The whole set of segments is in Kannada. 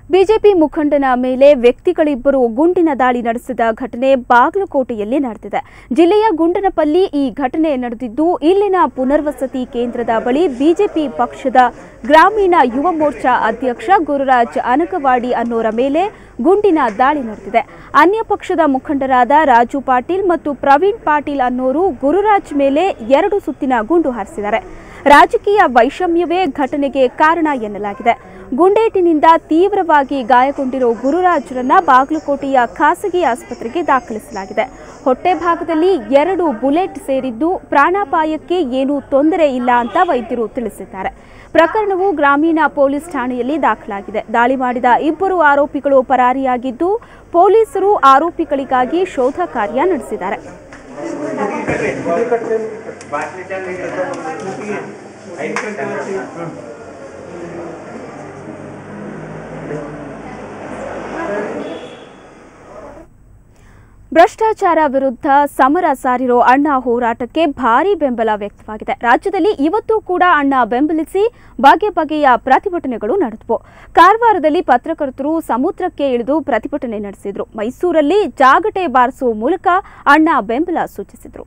ಬಿಜೆಪಿ ಮುಖಂಡನ ಮೇಲೆ ವ್ಯಕ್ತಿಗಳಿಬ್ಬರು ಗುಂಡಿನ ದಾಳಿ ನಡೆಸಿದ ಘಟನೆ ಬಾಗಲಕೋಟೆಯಲ್ಲಿ ನಡೆದಿದೆ ಜಿಲ್ಲೆಯ ಗುಂಡನಪಲ್ಲಿ ಈ ಘಟನೆ ನಡೆದಿದ್ದು ಇಲ್ಲಿನ ಪುನರ್ವಸತಿ ಕೇಂದ್ರದ ಬಳಿ ಬಿಜೆಪಿ ಪಕ್ಷದ ಗ್ರಾಮೀಣ ಯುವ ಮೋರ್ಚಾ ಅಧ್ಯಕ್ಷ ಗುರುರಾಜ್ ಅನಕವಾಡಿ ಅನ್ನೋರ ಮೇಲೆ ಗುಂಡಿನ ದಾಳಿ ನಡೆದಿದೆ ಅನ್ಯ ಪಕ್ಷದ ಮುಖಂಡರಾದ ರಾಜು ಪಾಟೀಲ್ ಮತ್ತು ಪ್ರವೀಣ್ ಪಾಟೀಲ್ ಅನ್ನೋರು ಗುರುರಾಜ್ ಮೇಲೆ ಎರಡು ಸುತ್ತಿನ ಗುಂಡು ಹಾರಿಸಿದ್ದಾರೆ ರಾಜಕೀಯ ವೈಷಮ್ಯವೇ ಘಟನೆಗೆ ಕಾರಣ ಎನ್ನಲಾಗಿದೆ ಗುಂಡೇಟಿನಿಂದ ತೀವ್ರವಾಗಿ ಗಾಯಗೊಂಡಿರೋ ಗುರುರಾಜ್ರನ್ನ ಬಾಗಲಕೋಟೆಯ ಖಾಸಗಿ ಆಸ್ಪತ್ರೆಗೆ ದಾಖಲಿಸಲಾಗಿದೆ ಹೊಟ್ಟೆ ಭಾಗದಲ್ಲಿ ಎರಡು ಬುಲೆಟ್ ಸೇರಿದ್ದು ಪ್ರಾಣಾಪಾಯಕ್ಕೆ ಏನೂ ತೊಂದರೆ ಇಲ್ಲ ಅಂತ ವೈದ್ಯರು ತಿಳಿಸಿದ್ದಾರೆ ಪ್ರಕರಣವು ಗ್ರಾಮೀಣ ಪೊಲೀಸ್ ಠಾಣೆಯಲ್ಲಿ ದಾಖಲಾಗಿದೆ ದಾಳಿ ಮಾಡಿದ ಇಬ್ಬರು ಆರೋಪಿಗಳು ಪರಾರಿಯಾಗಿದ್ದು ಪೊಲೀಸರು ಆರೋಪಿಗಳಿಗಾಗಿ ಶೋಧ ಕಾರ್ಯ ನಡೆಸಿದ್ದಾರೆ ಭ್ರಷ್ಟಾಚಾರ ವಿರುದ್ಧ ಸಮರ ಸಾರಿರೋ ಅಣ್ಣ ಹೋರಾಟಕ್ಕೆ ಭಾರಿ ಬೆಂಬಲ ವ್ಯಕ್ತವಾಗಿದೆ ರಾಜ್ಯದಲ್ಲಿ ಇವತ್ತು ಕೂಡ ಅಣ್ಣ ಬೆಂಬಲಿಸಿ ಬಗೆ ಬಗೆಯ ಪ್ರತಿಭಟನೆಗಳು ನಡೆದವು ಕಾರವಾರದಲ್ಲಿ ಪತ್ರಕರ್ತರು ಸಮುದ್ರಕ್ಕೆ ಇಳಿದು ಪ್ರತಿಭಟನೆ ನಡೆಸಿದ್ರು ಮೈಸೂರಲ್ಲಿ ಜಾಗಟೆ ಬಾರಿಸುವ ಮೂಲಕ ಅಣ್ಣ ಬೆಂಬಲ ಸೂಚಿಸಿದರು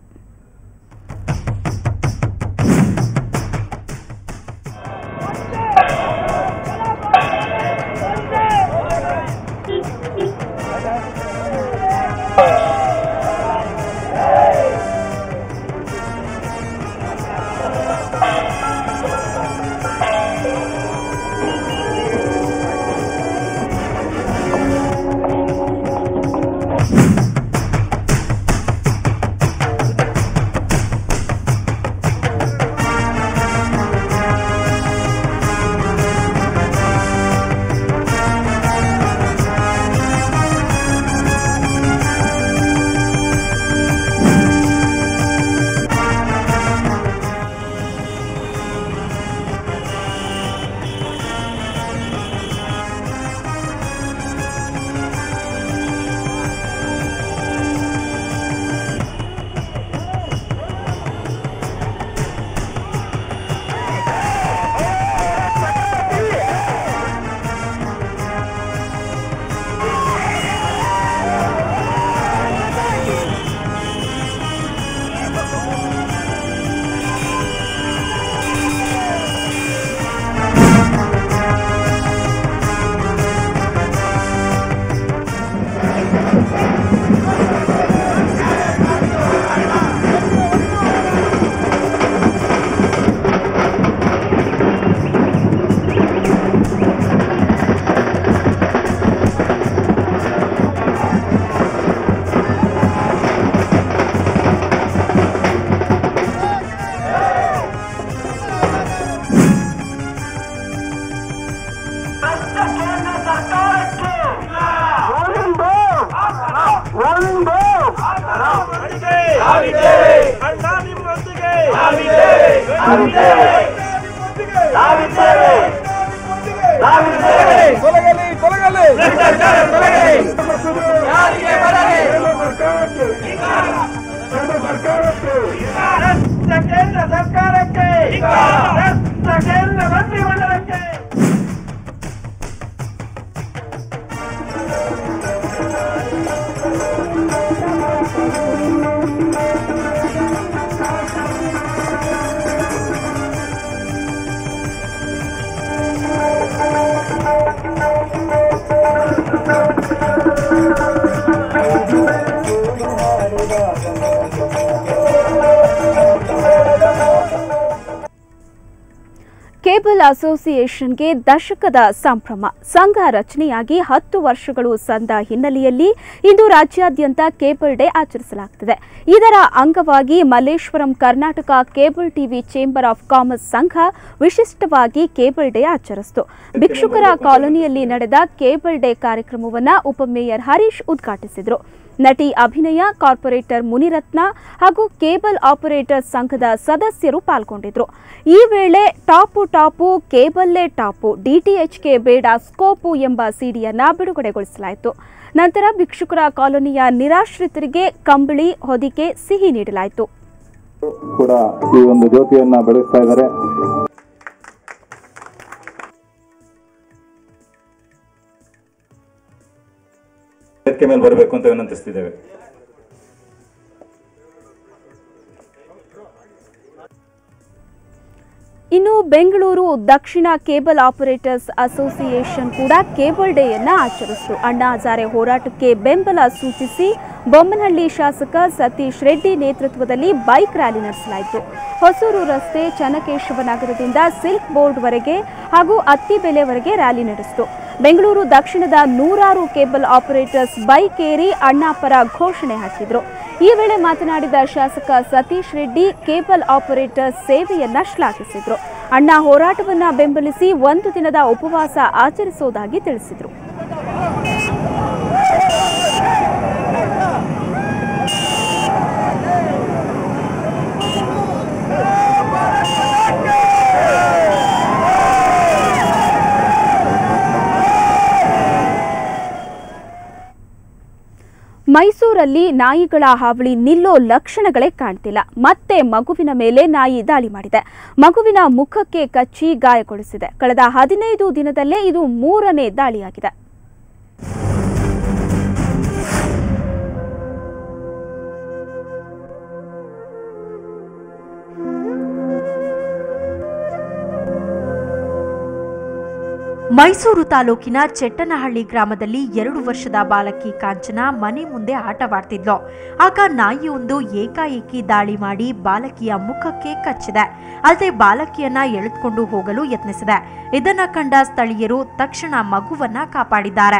ಅಣ್ಣ ನಿಮ್ಮೊಂದಿಗೆ ತೊಲಗಲಿ ತೊಲಗಲಿ ಕೇಂದ್ರ ಸರ್ಕಾರಕ್ಕೆ ಕೇಂದ್ರ ಮಂತ್ರಿಮಂಡಲಕ್ಕೆ ಕೇಬಲ್ ಅಸೋಸಿಯೇಷನ್ಗೆ ದಶಕದ ಸಂಭ್ರಮ ಸಂಘ ರಚನೆಯಾಗಿ ಹತ್ತು ವರ್ಷಗಳು ಸಂದ ಹಿನ್ನೆಲೆಯಲ್ಲಿ ಇಂದು ರಾಜ್ಯಾದ್ಯಂತ ಕೇಬಲ್ ಡೇ ಆಚರಿಸಲಾಗುತ್ತಿದೆ ಇದರ ಅಂಗವಾಗಿ Malleshwaram Karnataka cable TV chamber of commerce ಸಂಘ ವಿಶಿಷ್ಟವಾಗಿ ಕೇಬಲ್ ಡೇ ಆಚರಿಸಿತು ಭಿಕ್ಷುಕರ ಕಾಲೋನಿಯಲ್ಲಿ ನಡೆದ ಕೇಬಲ್ ಡೇ ಕಾರ್ಯಕ್ರಮವನ್ನು ಉಪಮೇಯರ್ ಹರೀಶ್ ಉದ್ಘಾಟಿಸಿದರು ನಟಿ ಅಭಿನಯ ಕಾರ್ಪೊರೇಟರ್ ಮುನಿರತ್ನ ಹಾಗೂ ಕೇಬಲ್ ಆಪರೇಟರ್ ಸಂಘದ ಸದಸ್ಯರು ಪಾಲ್ಗೊಂಡಿದ್ರು ಈ ವೇಳೆ ಟಾಪು ಟಾಪು ಕೇಬಲ್ಲೇ ಟಾಪು ಡಿಟಿಎಚ್ಗೆ ಬೇಡ ಸ್ಕೋಪು ಎಂಬ ಸಿಡಿಯನ್ನ ಬಿಡುಗಡೆಗೊಳಿಸಲಾಯಿತು ನಂತರ ಭಿಕ್ಷುಕರ ಕಾಲೋನಿಯ ನಿರಾಶ್ರಿತರಿಗೆ ಕಂಬಳಿ ಹೊದಿಕೆ ಸಿಹಿ ನೀಡಲಾಯಿತು ಕೂಡ ಈ ಒಂದು ಜ್ಯೋತಿಯನ್ನ ಬೆಳೆಸ್ತಾ ಇದ್ದಾರೆ ವೇದಿಕೆ ಮೇಲೆ ಬರಬೇಕು ಅಂತ ವಿನಂತಿಸ್ತಿದ್ದೇವೆ ಇನ್ನು ಬೆಂಗಳೂರು ದಕ್ಷಿಣ ಕೇಬಲ್ ಆಪರೇಟರ್ಸ್ ಅಸೋಸಿಯೇಷನ್ ಕೂಡ ಕೇಬಲ್ ಡೇಯನ್ನ ಆಚರಿಸಿತು ಅಣ್ಣಾ ಹಜಾರೆ ಹೋರಾಟಕ್ಕೆ ಬೆಂಬಲ ಸೂಚಿಸಿ ಬೊಮ್ಮನಹಳ್ಳಿ ಶಾಸಕ ಸತೀಶ್ ರೆಡ್ಡಿ ನೇತೃತ್ವದಲ್ಲಿ ಬೈಕ್ ರ್ಯಾಲಿ ನಡೆಸಲಾಯಿತು ಹೊಸೂರು ರಸ್ತೆ ಚನ್ನಕೇಶವ ನಗರದಿಂದ ಸಿಲ್ಕ್ ಬೋರ್ಡ್ವರೆಗೆ ಹಾಗೂ ಅತ್ತಿಬೆಲೆವರೆಗೆ ರ್ಯಾಲಿ ನಡೆಸಿತು ಬೆಂಗಳೂರು ದಕ್ಷಿಣದ ನೂರಾರು ಕೇಬಲ್ ಆಪರೇಟರ್ಸ್ ಬೈಕ್ ಏರಿ ಅಣ್ಣಾ ಪರ ಘೋಷಣೆ ಹಾಕಿದ್ರು ಈ ವೇಳೆ ಮಾತನಾಡಿದ ಶಾಸಕ ಸತೀಶ್ ರೆಡ್ಡಿ ಕೇಬಲ್ ಆಪರೇಟರ್ಸ್ ಸೇವೆಯನ್ನ ಶ್ಲಾಘಿಸಿದ್ರು ಅಣ್ಣಾ ಹೋರಾಟವನ್ನ ಬೆಂಬಲಿಸಿ ಒಂದು ದಿನದ ಉಪವಾಸ ಆಚರಿಸುವುದಾಗಿ ತಿಳಿಸಿದ್ರು ಮೈಸೂರಲ್ಲಿ ನಾಯಿಗಳ ಹಾವಳಿ ನಿಲ್ಲೋ ಲಕ್ಷಣಗಳೇ ಕಾಣ್ತಿಲ್ಲ ಮತ್ತೆ ಮಗುವಿನ ಮೇಲೆ ನಾಯಿ ದಾಳಿ ಮಾಡಿದೆ ಮಗುವಿನ ಮುಖಕ್ಕೆ ಕಚ್ಚಿ ಗಾಯಗೊಳಿಸಿದೆ ಕಳೆದ ಹದಿನೈದು ದಿನದಲ್ಲೇ ಇದು ಮೂರನೇ ದಾಳಿಯಾಗಿದೆ ಮೈಸೂರು ತಾಲೂಕಿನ ಚೆಟ್ಟನಹಳ್ಳಿ ಗ್ರಾಮದಲ್ಲಿ ಎರಡು ವರ್ಷದ ಬಾಲಕಿ ಕಾಂಚನ ಮನೆ ಮುಂದೆ ಆಟವಾಡ್ತಿದ್ಲು ಆಗ ನಾಯಿಯೊಂದು ಏಕಾಏಕಿ ದಾಳಿ ಮಾಡಿ ಬಾಲಕಿಯ ಮುಖಕ್ಕೆ ಕಚ್ಚಿದೆ ಅಲ್ಲದೆ ಬಾಲಕಿಯನ್ನ ಎಳೆದುಕೊಂಡು ಹೋಗಲು ಯತ್ನಿಸಿದೆ ಇದನ್ನ ಕಂಡ ಸ್ಥಳೀಯರು ತಕ್ಷಣ ಮಗುವನ್ನ ಕಾಪಾಡಿದ್ದಾರೆ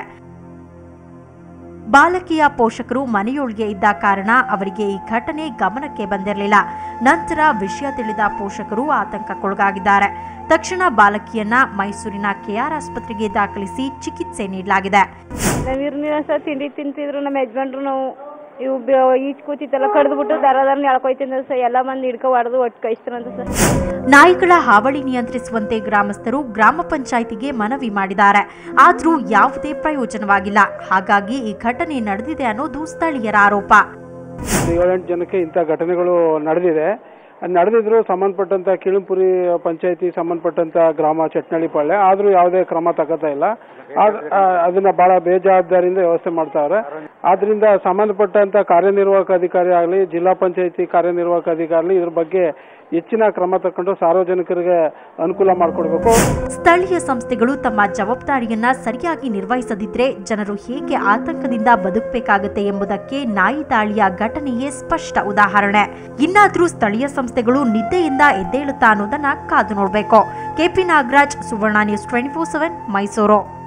ಬಾಲಕಿಯ ಪೋಷಕರು ಮನೆಯೊಳಗೆ ಇದ್ದ ಕಾರಣ ಅವರಿಗೆ ಈ ಘಟನೆ ಗಮನಕ್ಕೆ ಬಂದಿರಲಿಲ್ಲ ನಂತರ ವಿಷಯ ತಿಳಿದ ಪೋಷಕರು ಆತಂಕಕ್ಕೊಳಗಾಗಿದ್ದಾರೆ ತಕ್ಷಣ ಬಾಲಕಿಯನ್ನ ಮೈಸೂರಿನ ಕೆಆರ್ ಆಸ್ಪತ್ರೆಗೆ ದಾಖಲಿಸಿ ಚಿಕಿತ್ಸೆ ನೀಡಲಾಗಿದೆ ನಾವು ಇರ್ನಿಲ್ಲ ಸರ್ ತಿಂಡಿ ತಿಂತಿದ್ರು ನಮ್ಮ ಯಜಮಾನ್ರು ನಾವು ಇವು ಈಚ್ ಕೂತಿತ್ತಲ್ಲ ಕಡ್ದ್ಬಿಟ್ಟು ದರ ದರ ಎಳ್ಕೊಯ್ತಿದ್ದ ಸರ್ ಎಲ್ಲ ಮಂದಿ ಹಿಡ್ಕೊ ಹೊಡೆದು ಒಟ್ಟು ಕಳಿಸ್ತಾರಂತ ಸರ್ ನಾಯಿಗಳ ಹಾವಳಿ ನಿಯಂತ್ರಿಸುವಂತೆ ಗ್ರಾಮಸ್ಥರು ಗ್ರಾಮ ಪಂಚಾಯಿತಿಗೆ ಮನವಿ ಮಾಡಿದ್ದಾರೆ ಆದ್ರೂ ಯಾವುದೇ ಪ್ರಯೋಜನವಾಗಿಲ್ಲ ಹಾಗಾಗಿ ಈ ಘಟನೆ ನಡೆದಿದೆ ಅನ್ನೋದು ಸ್ಥಳೀಯರ ಆರೋಪ ಏಳೆಂಟು ಜನಕ್ಕೆ ಇಂಥ ಘಟನೆಗಳು ನಡೆದಿದೆ ಅದ್ ನಡೆದಿದ್ರು ಸಂಬಂಧಪಟ್ಟಂತ ಕಿಳಂಪುರಿ ಪಂಚಾಯತಿ ಸಂಬಂಧಪಟ್ಟಂತ ಗ್ರಾಮ ಚಟ್ನಳ್ಳಿ ಪಾಳ್ಯ ಆದ್ರೂ ಯಾವುದೇ ಕ್ರಮ ತಗೋತಾ ಇಲ್ಲ ಆದ್- ಆ, ಅದನ್ನ ಬಹಳ ಬೇಜವಾಬ್ದಾರಿಯಿಂದ ವ್ಯವಸ್ಥೆ ಮಾಡ್ತಾವ್ರೆ ಆದ್ರಿಂದ ಸಂಬಂಧಪಟ್ಟಂತ ಕಾರ್ಯನಿರ್ವಾಹಕ ಅಧಿಕಾರಿ ಆಗಲಿ ಜಿಲ್ಲಾ ಪಂಚಾಯತಿ ಕಾರ್ಯನಿರ್ವಾಹಕ ಅಧಿಕಾರಿ ಇದ್ರ ಬಗ್ಗೆ ಹೆಚ್ಚಿನ ಕ್ರಮ ತಕೊಂಡು ಸಾರ್ವಜನಿಕರಿಗೆ ಅನುಕೂಲ ಮಾಡಿಕೊಡ್ಬೇಕು ಸ್ಥಳೀಯ ಸಂಸ್ಥೆಗಳು ತಮ್ಮ ಜವಾಬ್ದಾರಿಯನ್ನ ಸರಿಯಾಗಿ ನಿರ್ವಹಿಸದಿದ್ರೆ ಜನರು ಹೇಗೆ ಆತಂಕದಿಂದ ಬದುಕಬೇಕಾಗುತ್ತೆ ಎಂಬುದಕ್ಕೆ ನಾಯಿ ದಾಳಿಯ ಘಟನೆಯೇ ಸ್ಪಷ್ಟ ಉದಾಹರಣೆ ಇನ್ನಾದ್ರೂ ಸ್ಥಳೀಯ ಸಂಸ್ಥೆಗಳು ನಿದ್ದೆಯಿಂದ ಎದ್ದೇಳುತ್ತಾ ಅನ್ನೋದನ್ನ ಕಾದು ನೋಡಬೇಕು KP Nagaraj Suvarna news twenty four seven Mysuru